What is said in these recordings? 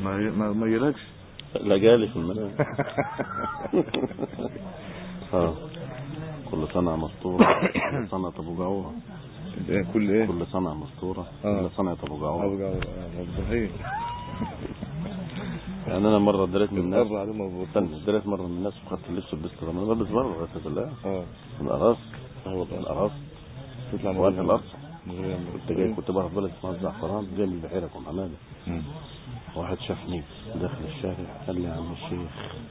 ما ما ما يجيلكش لا جالي في المنام اه كل صنعة مسطورة كل صنعة ابو جعورة إيه، كل ايه كل صنعة مسطورة آه. كل صنعة ابو جعورة ابو جعفر آه، مفضوحين يعني انا مرة دريت من الناس الاربع عليهم مفضوحين استنى دريت مرة من الناس وخدت اللبس ولبست انا بلبس بره غسالة الله اه من القراص اه والله القراص تطلع من وقت غير- الارض من غير ما- كنت جاي كنت بقى في بلد اسمها الزعفران جاي من البحيرة كنت عمالة مم. واحد شافني داخل الشارع قال لي يا عم الشيخ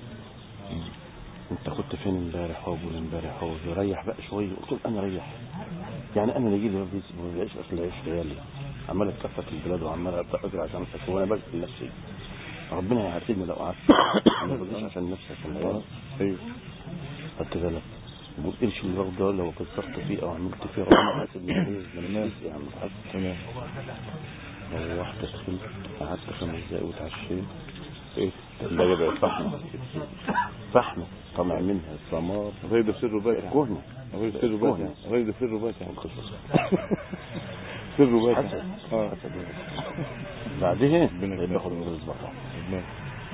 انت كنت فين امبارح واول امبارح واول ريح بقى شويه قلت له انا ريح يعني انا اللي يجي لي ما بيس- ما بيلاقيش اكل عيش ليالي عمال اتكفت البلاد وعمال ابدا اجري عشان اكل وانا بقتل نفسي ربنا يعاتبني لو قعدت ما بجيش عشان نفسي عشان العيال ايوه خدت بالك والقرش اللي باخده لو كسرت فيه او عملت فيه ربنا يعاتبني عليه ما انا ناسي يا عم الحاج تمام روحت دخلت قعدت خمس دقايق واتعشيت ايه الثلاجة بقت فحمة فحمة طمع منها الثمار الراجل ده سره باتع كهنة الراجل ده سره باتع كهنة الراجل ده سره باتع سره باتع حسد اه بعدين ربنا بقيت يكرمك. باخد من الزبطة تمام.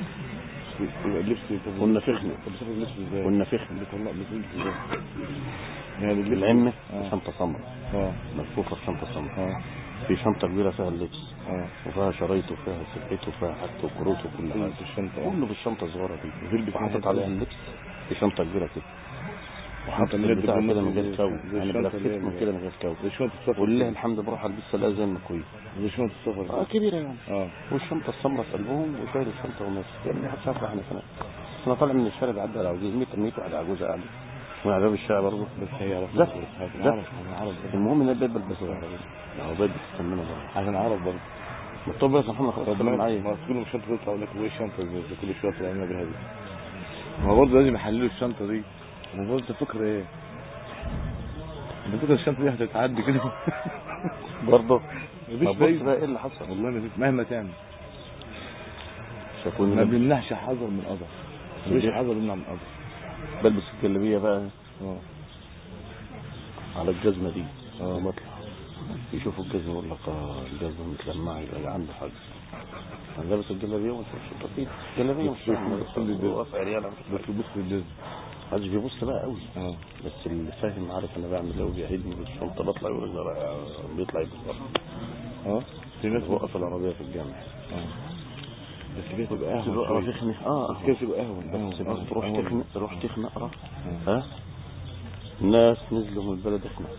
يبقى اللبس طب كنا فخنة طب بتاخد اللبس ازاي؟ كنا فخنة بتطلع بتلبس ازاي؟ يعني اللبس العمة اه شنطة سمراء اه ملفوفة في شنطة سمراء اه في شنطة كبيرة فيها اللبس اه وفيها شرايط وفيها سلحيت وفيها حاجته وكروت وكل كله حاجة في الشنطة اه كله في الشنطة الصغيرة دي وتلبس وحطيت حاجة عليها تانية. اللبس في شنطة كبيرة كده وحطيت انت اللي البتاع بتضم كده من غير زي- كوي زي يعني الشنطة اللي بلفت هي من كده من غير كوي زي شنطة السفر ولله كده. الحمد بروح البسها الاقيها زي المكوية زي شنطة السفر اه كبيرة يعني اه والشنطة السمراء في قلبهم وشايل الشنطة وماشي يعني ما حدش عارف احنا فين انا طالع من الشارع بعدي على عجوز 100 100 واحد عجوزة قاعدة وعلى باب الشارع برضه بس هي عرب لا. عشان لا. عرب عشان عرب المهم ان البيت بلبسه على هو بيت بتستنى برضه عشان عرب برضه طب بس محمد خلاص طب اتكلم ما معايا ما كل الشنطة تطلع يقول لك وايه الشنطة دي ده كل شوية طلع لنا بيها دي ما هو برضه لازم يحللوا الشنطة دي ما هو انت فكر ايه؟ انت فكر الشنطة دي هتتعدي كده برضه مفيش طب بص فايدة بقى ايه اللي حصل والله مفيش مهما تعمل شافوني ما لابس- بيمنعش حذر من قدر مفيش حذر يمنع من قدر بلبس الجلابية بقى اه على الجزمة دي اه. وبطلع يشوفوا الجزمة يقول لك اه الجزمة متلمعة يبقى عنده حاجة انا لابس الجلابية ومش مش التطبيق الجلابية مش بس- بس- واقف عريانة بس تبص في الجزم محدش بيبص بقى قوي اه بس اللي فاهم عارف انا بعمل ايه وبيعيدني بالشنطة بطلع يقول لك ده رايح- بيطلع يبص اه في ناس وقف العربية في الجامع اه بس كده تبقى تبقى قهوة شوية. تخنق اه بس كده تبقى قهوة بس قهوة، بس تروح قهوة. تخنق تروح تخنق راه اه. ها الناس نزلوا من البلد اخنق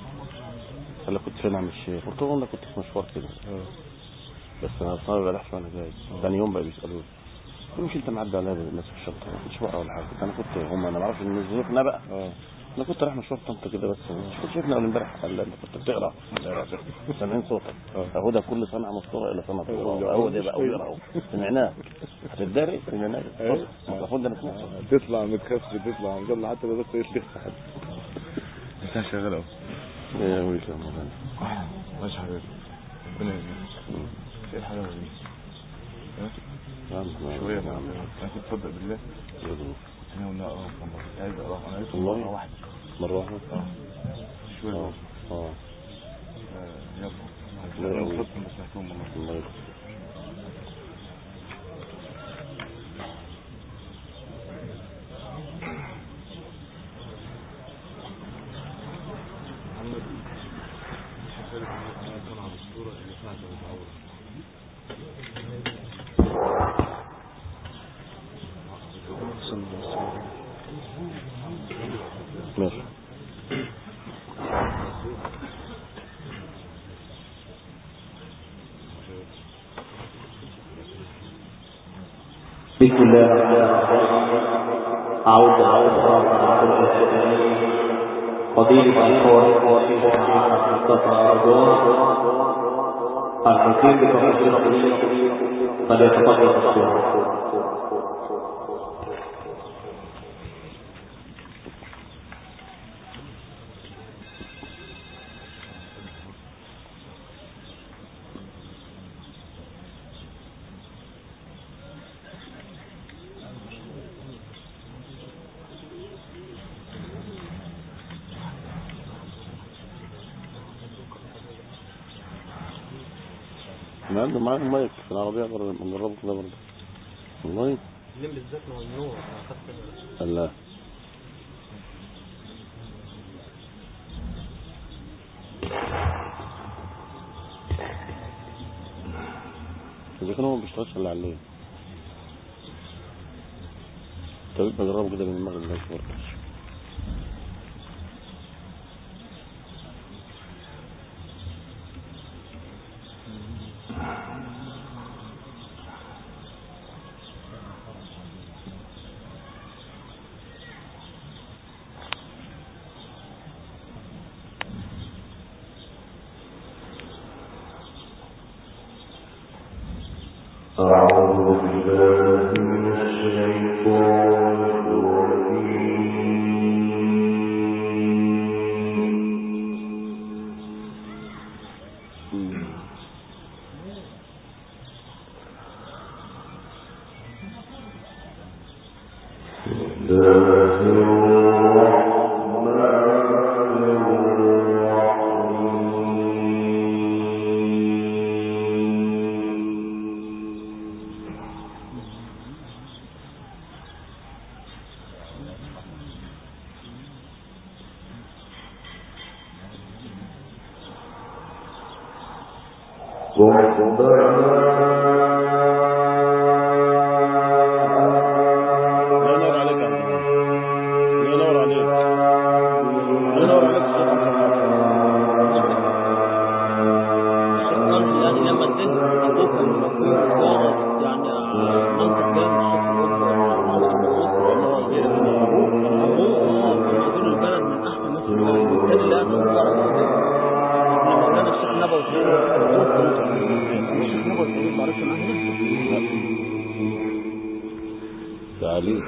قال لك كنت فين عم الشيخ قلت له انا كنت في مشوار كده اه. بس انا اصلا ما بلحش وانا جاي ثاني يوم بقى بيسالوني قلت مش انت معدي عليا بالناس في الشنطه ما كنتش بقى ولا حاجه انا كنت هم انا ما اعرفش ان نزلونا بقى اه انا كنت رايح مشوار طنطا كده بس مش كنت شايفني اول امبارح قال لي انت كنت بتقرا سامعين صوتك اه. اهو ده كل صنعه مسطوره الى صنعه الله هو ده بقى اقول اهو سمعناه هتتدري سمعناه ايه. المفروض ده انا سمعته تطلع متكفي تطلع ان شاء الله حتى لو بس ايش لسه حد انت شغال اهو يا ويلي يا مولانا ماشي حبيبي ربنا يهديك ايه الحلاوه دي ها؟ يلا، شويه يلا. بقى انا كنت تصدق بالله يلا. كنت انا والله اه والله كنت عايز اقرا انا لسه والله؟ مره واحده مرة واحدة اه شويه اه بقى. اه آه، يلا لا انا أوي. انبسطت لما سمعتهم والله الله يخليك ماشي بسم الله الرحمن الرحيم أعود أعود فضيلة القائم والشيخ محمد مصطفى رضوان المقيم بكفر الشيخ فليتفضل الصورة ما عنده معاه المايك في العربية بره نجربه كده برضه والله اللين بالذات ممنوع أنا أخدت لا إذا كان هو ما بيشتغلش إلا على الليل طب يبقى جربه كده من المغرب لغاية برضه أعوذ بالله من الشيطان الرجيم بسم الله الرحمن الرحيم الله ينور عليك يا عبد الله الله ينور عليك الله ينور عليك الشيخ يعني لما اديت اديت المفهوم واضح يعني منطق جاي من الشيخ البلد من احسن ناس في البلد وبالتالي لا تنظر لما كان الشيخ نبوي الشيخ نبوي ما عرفش معاه تعالي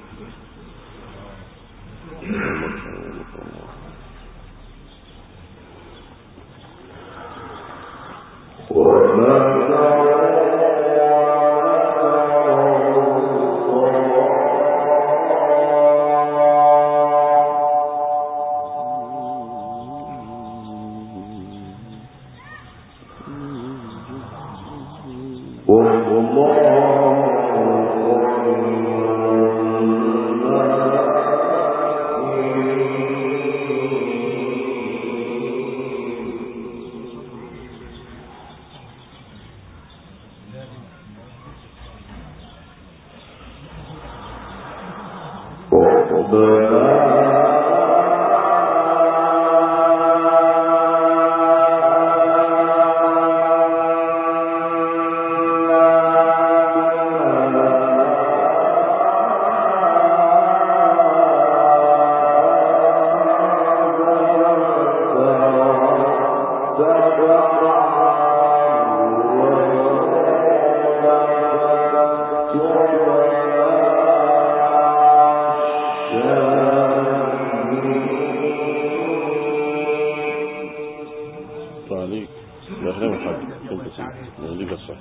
تعالي يا أخي ما حد كنت سيد نهديك الصح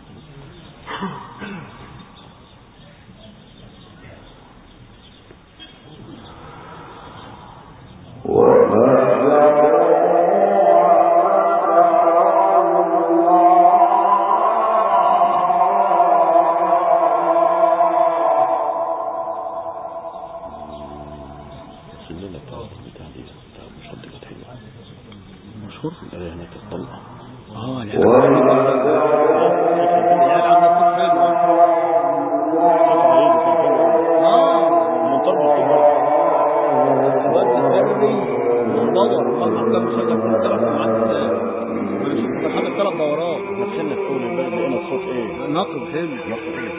سننا بتاع دي بتاع مشدقة حلوة مشهور اللي هناك الطلقة اه العيال عندها صوت حلو اه الواد سري منتظر مطعم كان مشغل في ثلاث ساعات كان حاطط ثلاث دورات دخلنا في أول البلد لقينا الصوت إيه؟ نقب حلو نقل إيه؟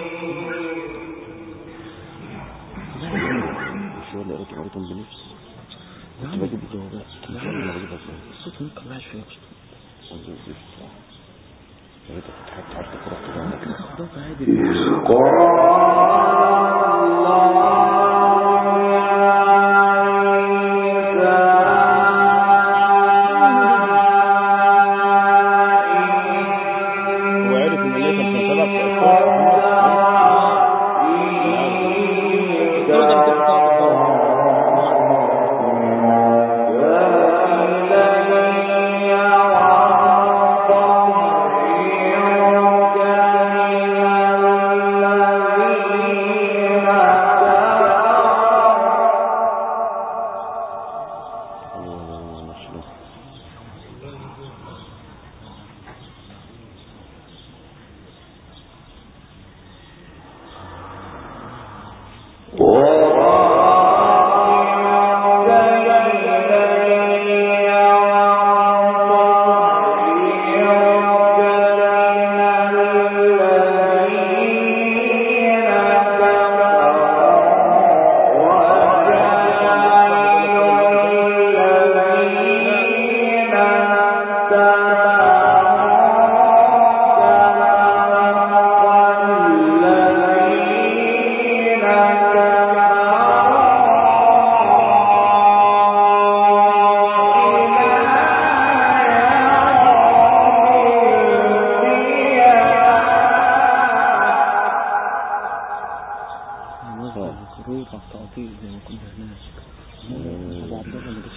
شو اللي قريته قريتهم بنفس كنت بجيب جوابات كنت بجيب بجيبها ازاي الصوت نقب عايش فيه يا ريتك كنت حتى عرفت تروح كده هناك ده عادي هو عرف ان اللي كان سبب في الصوت Yeah.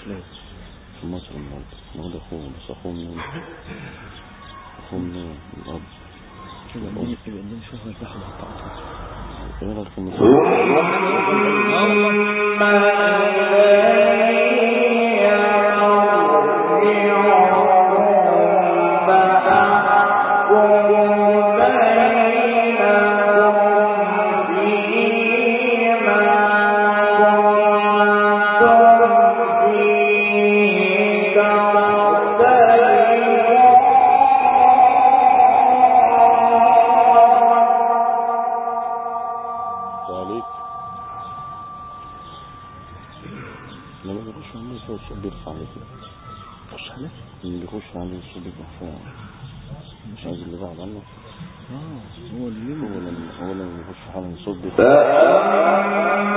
ليه؟ في مصر النهارده النهارده اخوه بس اخوه منين اخوه منين من الاب شوف عندنا يبقى عندنا شهر البحر والتعاطف ايه رايك في المسلمين عليك لما بيخش عليه الصوت الصوت بيرفع عليه كده خش عليه لما بيخش عليه الصوت بيرفع مش عايز اللي بعد عنه اه هو اللي هو ليه لما هو لما بيخش على الصوت بيرفع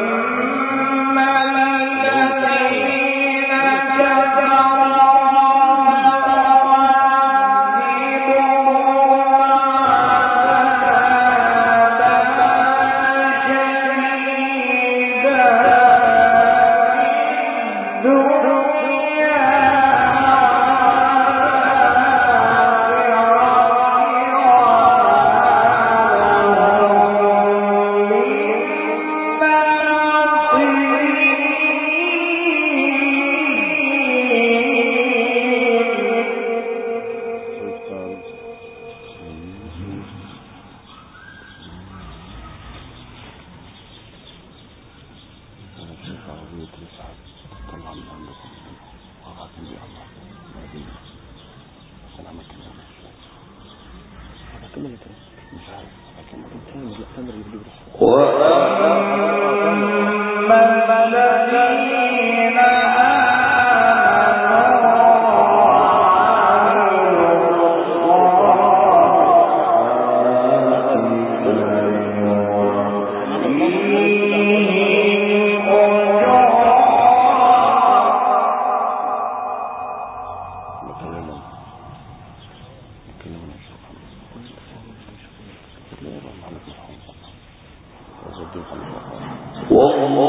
أنا شايف عربية تسعة تطلع من عندكم وقعدت بي الله بعدين أنا عملت كده مش عارف أنا كملت مش عارف أنا كملت تامر لا تامر اللي بيجري بكلمهم بكلمهم يا شيخ محمد لا يا رب عليك مرحوم وزدين عليك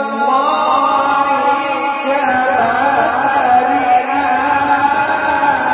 Thank you.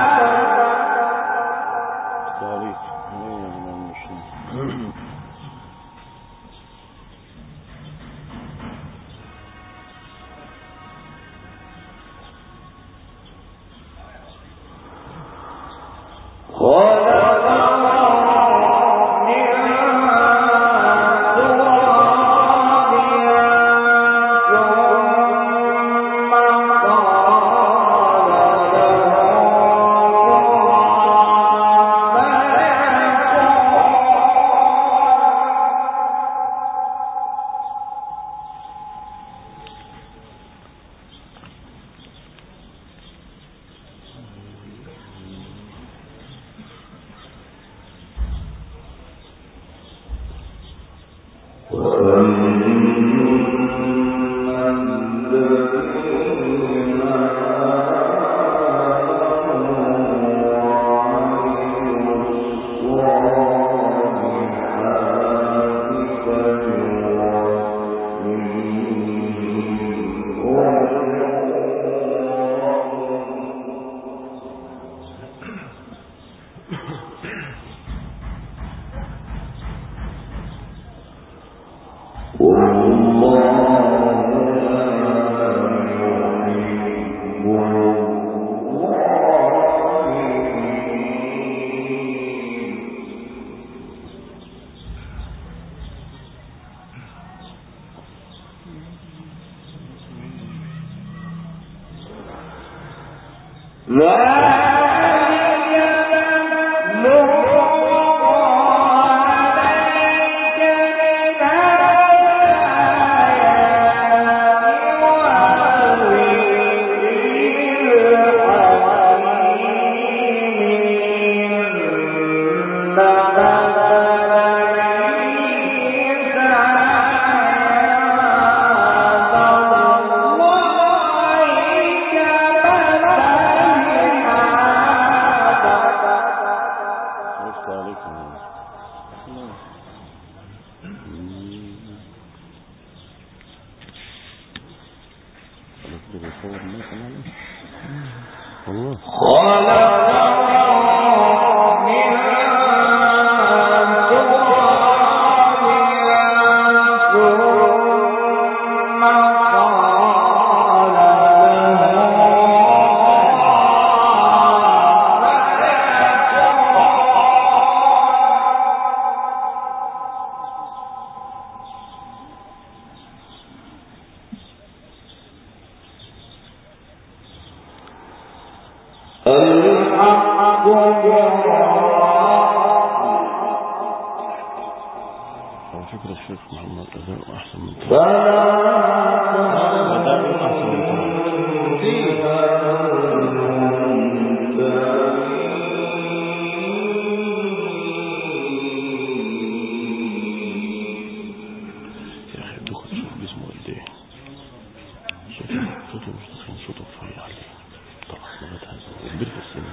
عرفت عليك خلاص ده بيصور الناس يعني والله على فكرة الشيخ محمد أداء أحسن من كده أداء أحسن من كده يا أخي دخل شوف جسمه قد إيه صوته صوته مش دخل صوته رفيع عليه طبعا لغاية هذا وكبير في السن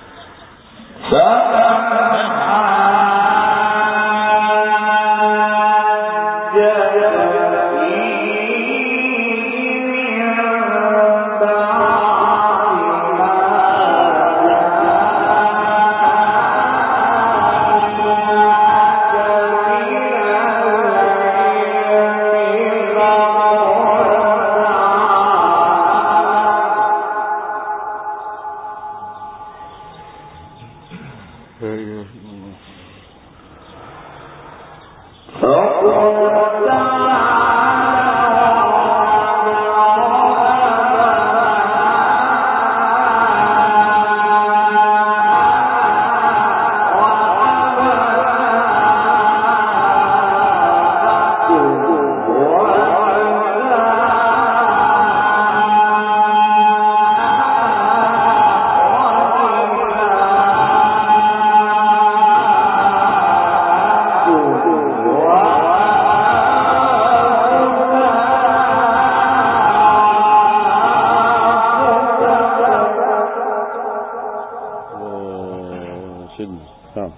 آه، سيدنا نعم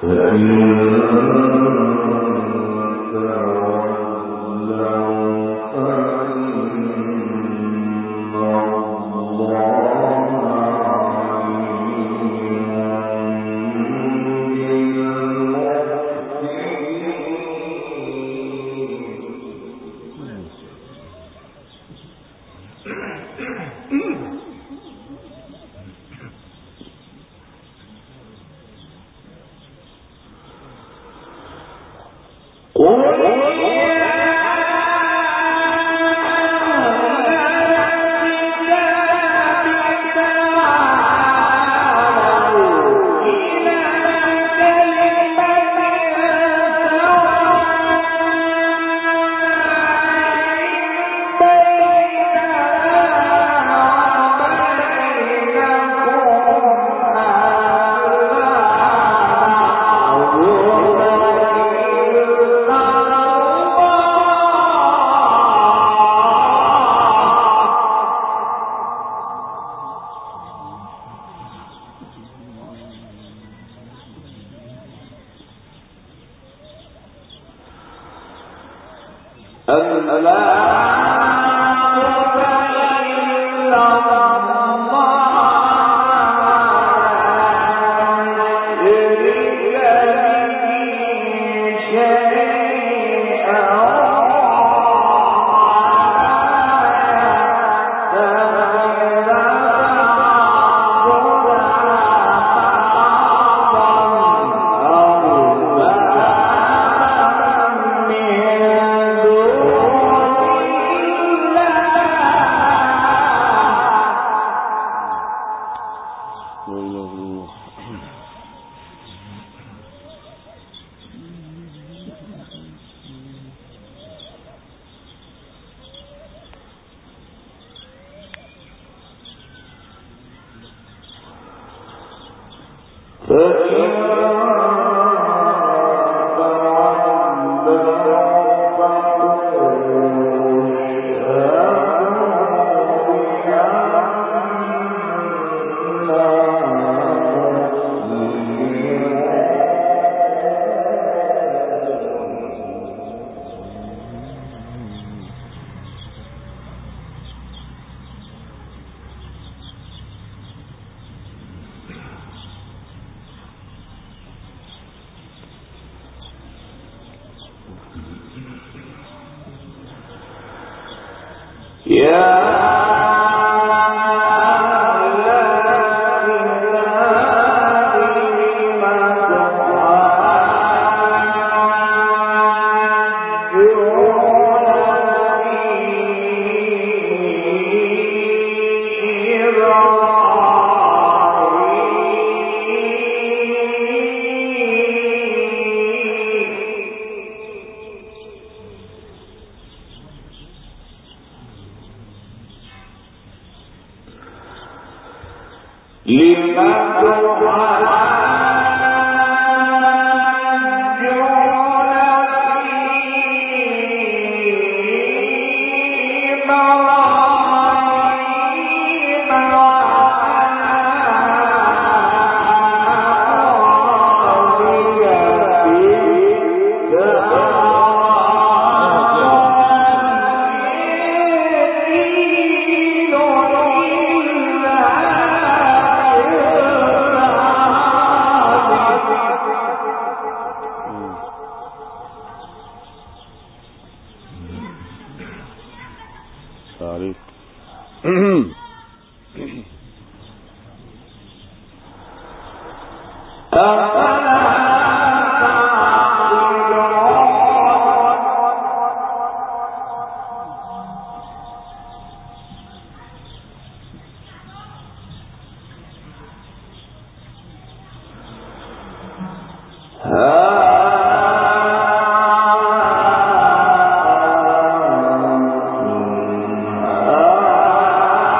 عليك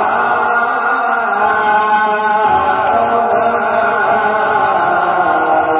Ah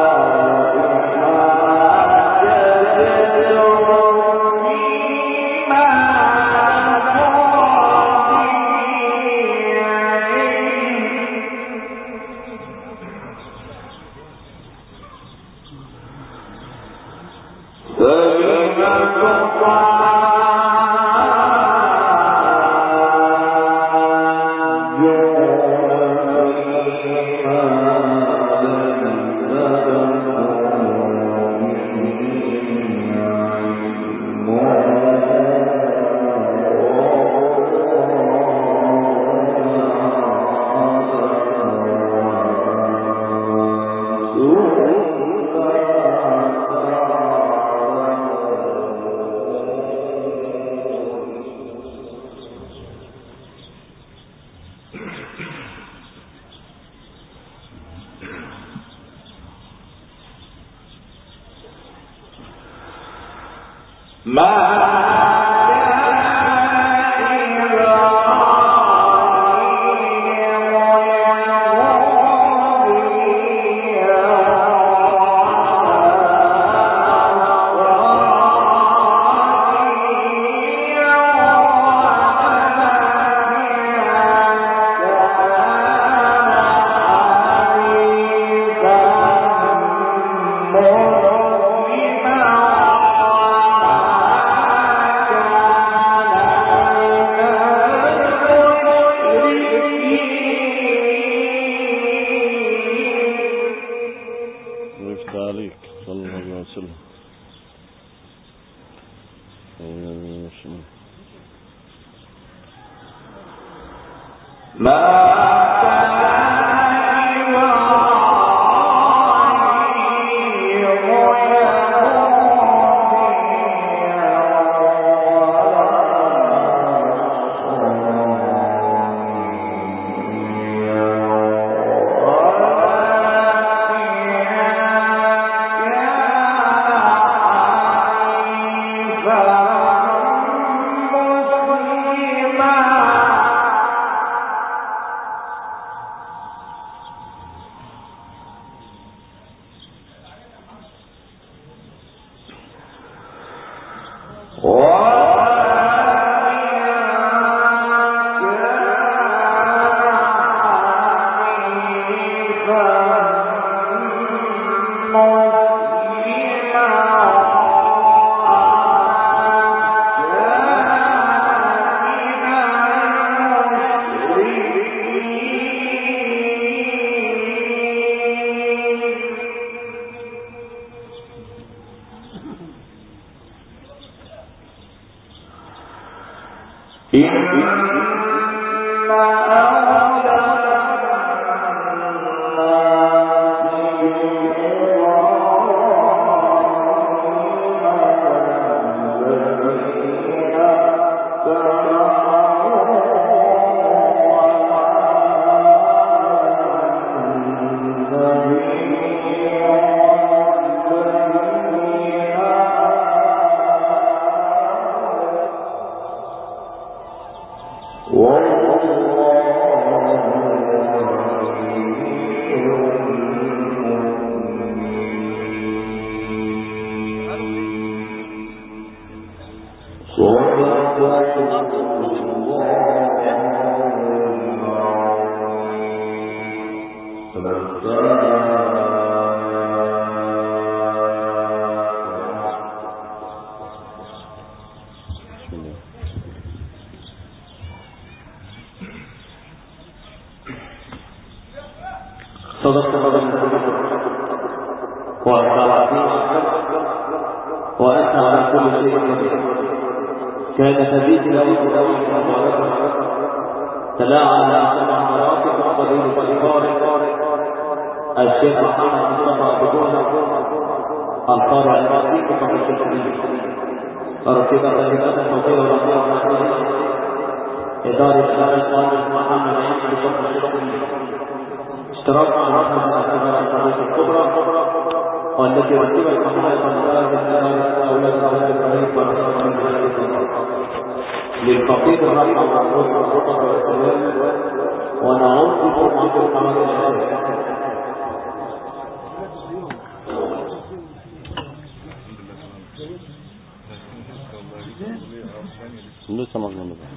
ويفتح عليك صلى الله عليه وسلم آمين. بسم الله صدقت وأنت وأنت على كل شيء قدير كان تبيت الأول الأول تلاعب على سبع مراتب القدير والإفار الشيخ محمد مصطفى بدون القارئ الرئيس فقد الشيخ ركب طيبات صوتية ورفيعة إدارة إدارة القائد محمد عيد بشرط الشيخ اشتراك مع رحمة الأكبر القضية الكبرى والتي رتبت محمد مدارس إدارة أولاد الأولاد الرهيب ورحمة للفقير الرحمة والروح والخطط والسلام ونعود بكم عبد الحمد الشيخ لسه مظلوم بقى